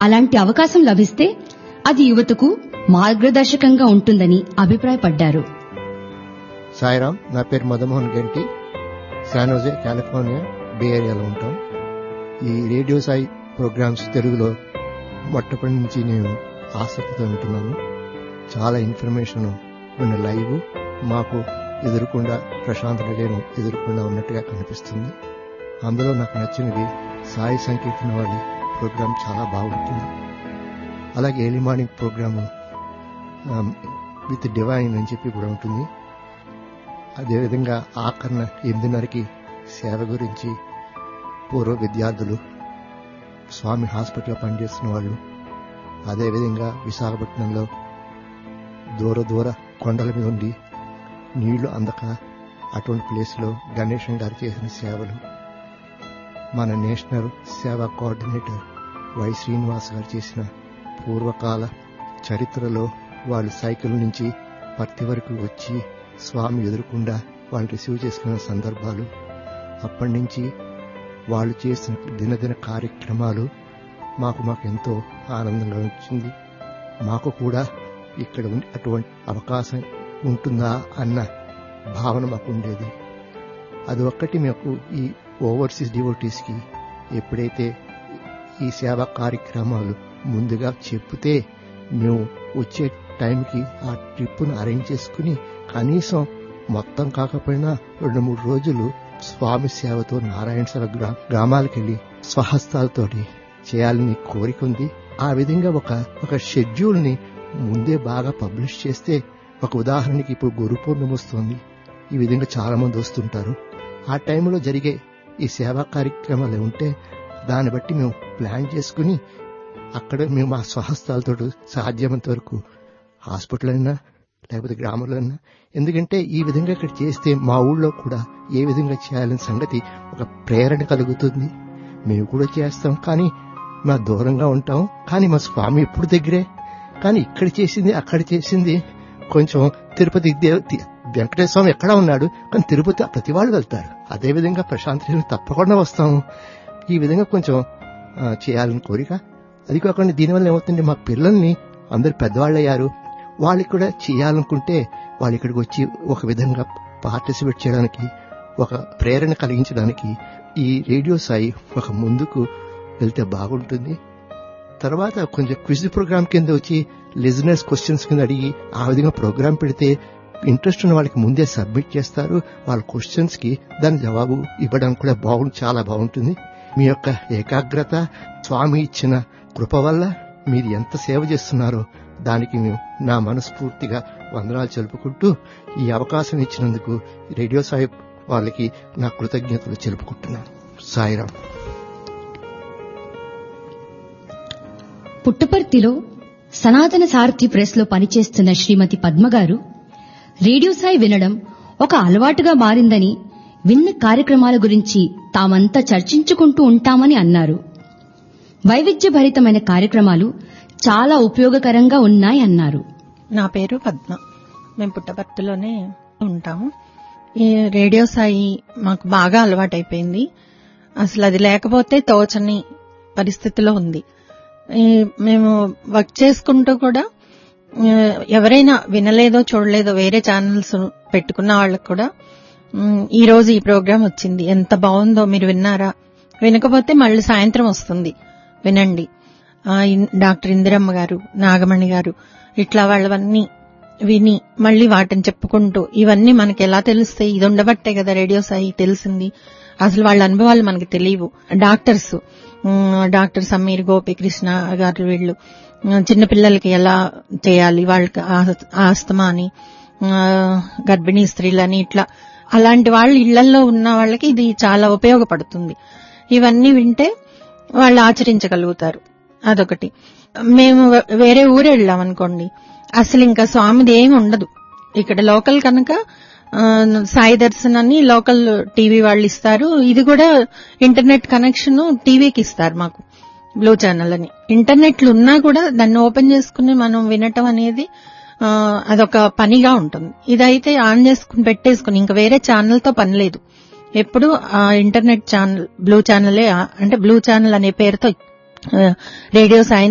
అలాంటి అవకాశం లభిస్తే అది యువతకు మార్గదర్శకంగా ఉంటుందని అభిప్రాయపడ్డారు సాయిరామ్ నా పేరు మదమోహన్ గంటి శానోజే కాలిఫోర్నియా బే ఏరియాలో ఉంటాం ఈ రేడియో సాయి ప్రోగ్రామ్స్ తెలుగులో మొట్టమొదటి నుంచి నేను ఆసక్తితో ఉంటున్నాను చాలా ఇన్ఫర్మేషన్ ఉన్న లైవ్ మాకు ఎదురుకుండా ప్రశాంత్ నిలయం ఎదురుకుండా ఉన్నట్టుగా కనిపిస్తుంది అందులో నాకు నచ్చినది సాయి సంకీర్తన వాళ్ళ ప్రోగ్రాం చాలా బాగుంటుంది అలాగే early morning programme with divine అని చెప్పి కూడా ఉంటుంది అదేవిధంగా ఆకరణ ఎనిమిదిన్నరకి సేవ గురించి పూర్వ విద్యార్థులు స్వామి హాస్పిటల్లో పనిచేస్తున్న వాళ్ళు అదేవిధంగా విశాఖపట్నంలో దూర దూర కొండల మీద ఉండి నీళ్లు అందక అటువంటి ప్లేస్లో గణేశం గారు చేసిన సేవలు మన నేషనల్ సేవా కోఆర్డినేటర్ వై శ్రీనివాస్ గారు చేసిన పూర్వకాల చరిత్రలో వాళ్ళు సైకిల్ నుంచి పర్తి వరకు వచ్చి స్వామి ఎదురుకుండా వాళ్ళు రిసీవ్ చేసుకున్న సందర్భాలు అప్పటి నుంచి వాళ్ళు చేసిన దినదిన కార్యక్రమాలు మాకు మాకు ఎంతో ఆనందంగా వచ్చింది మాకు కూడా ఇక్కడ ఉండి అటువంటి అవకాశం ఉంటుందా అన్న భావన మాకు ఉండేది అది ఒక్కటి మాకు ఈ ఓవర్సీస్ డివోటీస్కి ఎప్పుడైతే ఈ సేవా కార్యక్రమాలు ముందుగా చెప్తే మేము వచ్చే టైంకి ఆ ట్రిప్ను అరేంజ్ చేసుకుని కనీసం మొత్తం కాకపోయినా రెండు మూడు రోజులు స్వామి సేవతో నారాయణ సాగర్ గ్రా గ్రామాలకు వెళ్లి స్వహస్తాలతోటి చేయాలని కోరిక ఉంది ఆ విధంగా ఒక ఒక షెడ్యూల్ ని ముందే బాగా పబ్లిష్ చేస్తే ఒక ఉదాహరణకి ఇప్పుడు గురు పూర్ణిమ వస్తుంది ఈ విధంగా చాలా మంది వస్తుంటారు ఆ టైంలో జరిగే ఈ సేవా కార్యక్రమాలు ఉంటే దాన్ని బట్టి మేము ప్లాన్ చేసుకుని అక్కడ మేము మా స్వహస్తాలతో సాధ్యమైనంత వరకు హాస్పిటల్ అయినా లేకపోతే గ్రామంలో అయినా ఎందుకంటే ఈ విధంగా ఇక్కడ చేస్తే మా ఊళ్ళో కూడా ఏ విధంగా చేయాలనే సంగతి ఒక ప్రేరణ కలుగుతుంది మేము కూడా చేస్తాం కానీ మా దూరంగా ఉంటాం కానీ మా స్వామి ఎప్పుడు దగ్గరే కానీ ఇక్కడ చేసింది అక్కడ చేసింది కొంచెం తిరుపతి దేవ- తి- వెంకటేశ్వర స్వామి ఎక్కడ ఉన్నాడు కానీ తిరుపతి ప్రతి వాళ్ళు వెళ్తారు అదేవిధంగా ప్రశాంత్ హిల్ తప్పకుండా వస్తాము ఈ విధంగా కొంచెం ఆ, చేయాలని కోరిక అది కాకుండా దీనివల్ల ఏమవుతుంది మా పిల్లల్ని అందరు పెద్దవాళ్ళు అయ్యారు వాళ్ళకి కూడా చేయాలనుకుంటే వాళ్ళు ఇక్కడికి వచ్చి ఒక విధంగా పార్టిసిపేట్ చేయడానికి ఒక ప్రేరణ కలిగించడానికి ఈ రేడియో సాయి ఒక ముందుకు వెళ్తే బాగుంటుంది తర్వాత కొంచెం క్విజ్ ప్రోగ్రామ్ కింద వచ్చి లిజనర్స్ క్వశ్చన్స్ కింద అడిగి ఆ విధంగా ప్రోగ్రామ్ పెడితే ఇంట్రెస్ట్ ఉన్న వాళ్ళకి ముందే సబ్మిట్ చేస్తారు వాళ్ళ క్వశ్చన్స్ కి దాని జవాబు ఇవ్వడానికి కూడా బాగుంది చాలా బాగుంటుంది మీ యొక్క ఏకాగ్రత స్వామి ఇచ్చిన కృప వల్ల మీరు ఎంత సేవ చేస్తున్నారో దానికి మేము నా మనస్ఫూర్తిగా వందనాలు తెలుపుకుంటూ ఈ అవకాశం ఇచ్చినందుకు రేడియో సాహిబ్ వాళ్ళకి నా కృతజ్ఞతలు తెలుపుకుంటున్నాను సాయిరామ్ పుట్టపర్తిలో సనాతన సారథి ప్రెస్ లో పనిచేస్తున్న శ్రీమతి పద్మగారు రేడియో సాయి వినడం ఒక అలవాటుగా మారిందని విన్న కార్యక్రమాల గురించి తామంతా చర్చించుకుంటూ ఉంటామని అన్నారు వైవిధ్యభరితమైన కార్యక్రమాలు చాలా ఉపయోగకరంగా ఉన్నాయన్నారు నా పేరు పద్మ మేము పుట్టపర్తిలోనే ఉంటాము ఈ రేడియో సాయి మాకు బాగా అలవాటైపోయింది అసలు అది లేకపోతే తోచని పరిస్థితిలో ఉంది ఈ మేము వర్క్ చేసుకుంటూ కూడా ఆ, ఎవరైనా వినలేదో చూడలేదో వేరే ఛానల్స్ పెట్టుకున్న వాళ్ళకు కూడా ఉమ్, ఈ రోజు ఈ ప్రోగ్రాం వచ్చింది ఎంత బాగుందో మీరు విన్నారా వినకపోతే మళ్ళీ సాయంత్రం వస్తుంది వినండి ఆ, ఇన్- డాక్టర్ ఇందిరమ్మ గారు నాగమణి గారు ఇట్లా వాళ్ళవన్నీ విని మళ్ళీ వాటిని చెప్పుకుంటూ ఇవన్నీ మనకి ఎలా తెలుస్తాయి ఇది ఉండబట్టే కదా రేడియో సాయి తెలిసింది అసలు వాళ్ళ అనుభవాలు మనకి తెలియవు doctors um, doctor Sameer Gopikrishna garu వీళ్ళు ఉమ్, చిన్నపిల్లలకి ఎలా చేయాలి వాళ్ళకి ఆ- ఆస్తమా అని ఆ, గర్భిణీ స్త్రీలని ఇట్లా అలాంటి వాళ్ళు ఇళ్లలో ఉన్న వాళ్ళకి ఇది చాలా ఉపయోగపడుతుంది ఇవన్నీ వింటే వాళ్ళు ఆచరించగలుగుతారు అదొకటి మేము వే- వేరే ఊరు వెళ్ళాం అనుకోండి అసలు ఇంకా స్వామిది ఏమి ఉండదు ఇక్కడ లోకల్ కనుక ఆ, సాయి దర్శన్ అని లోకల్ టీవీ వాళ్ళు ఇస్తారు ఇది కూడా ఇంటర్నెట్ కనెక్షన్ టీవీకి ఇస్తారు మాకు బ్లూ ఛానల్ అని ఇంటర్నెట్లు ఉన్నా కూడా దాన్ని ఓపెన్ చేసుకుని మనం వినటం అనేది ఆ, అదొక పనిగా ఉంటుంది ఇదైతే ఆన్ చేసుకుని పెట్టేసుకుని ఇంకా వేరే ఛానల్ తో పని లేదు ఎప్పుడు ఆ ఇంటర్నెట్ ఛానల్ బ్లూ ఛానలే ఆ- అంటే బ్లూ ఛానల్ అనే పేరుతో ఆ, రేడియో సాయిని